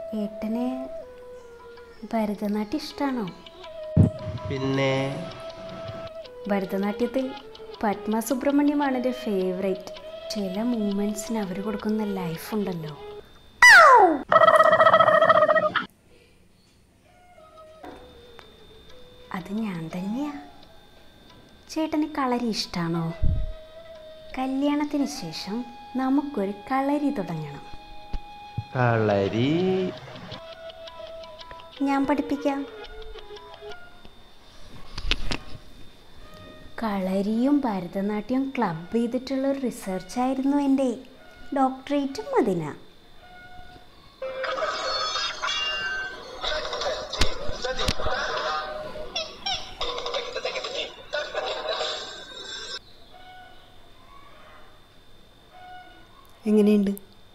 ഏട്ടന് ഭരതനാട്യം ഇഷ്ടമാണോ പിന്നെ ഭരതനാട്യത്തിൽ പത്മ സുബ്രഹ്മണ്യമാണ് എൻ്റെ ഫേവറേറ്റ് ചില മൂമെൻറ്റ്സിന് അവർ കൊടുക്കുന്ന ലൈഫ് ഉണ്ടല്ലോ അത് ഞാൻ തന്നെയാ ചേട്ടന് കളരി ഇഷ്ടമാണോ കല്യാണത്തിന് ശേഷം നമുക്കൊരു കളരി തുടങ്ങണം കളരി ഞാൻ പഠിപ്പിക്കാം കളരിയും ഭരതനാട്യവും ക്ലബ് ചെയ്തിട്ടുള്ള ഒരു റിസർച്ചായിരുന്നു എൻ്റെ ഡോക്ടറേറ്റും അതിനാ എങ്ങനെയുണ്ട്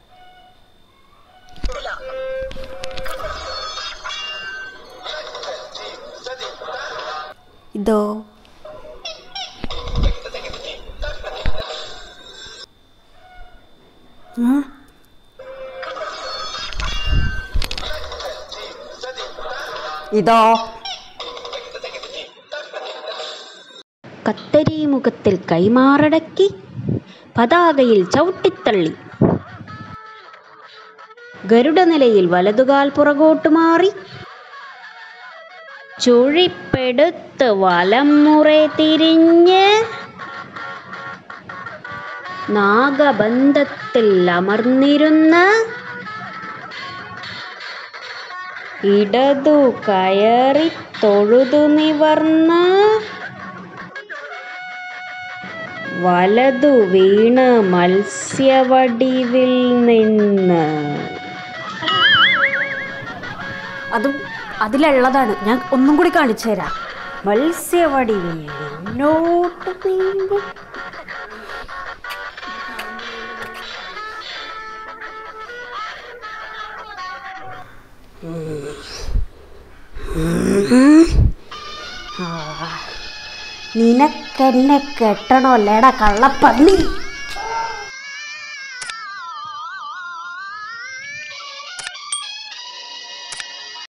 ഇതോ ഉം. ഇതോ കത്തരി മുഖത്തിൽ കൈമാറടക്കി പതാകയിൽ ചവിട്ടിത്തള്ളി ഗരുഡനിലയിൽ വലതുകാൽ പുറകോട്ട് മാറി ചുഴിപ്പെടുത്ത് വലം മുറെ തിരിഞ്ഞ് നാഗബന്ധത്തിൽ അമർന്നിരുന്ന് ഇടതു കയറി തൊഴുതു നിവർന്ന് വലതു വീണ് മത്സ്യവടിവിൽ നിന്ന് അതും അതിലുള്ളതാണ് ഞാൻ ഒന്നും കൂടി കാണിച്ചു തരാം മത്സ്യവടിവിൽ മുന്നോട്ട് നീങ്ങും നിനക്കെന്നെ കെട്ടണോ അല്ലേടാ കള്ളപ്പന്നി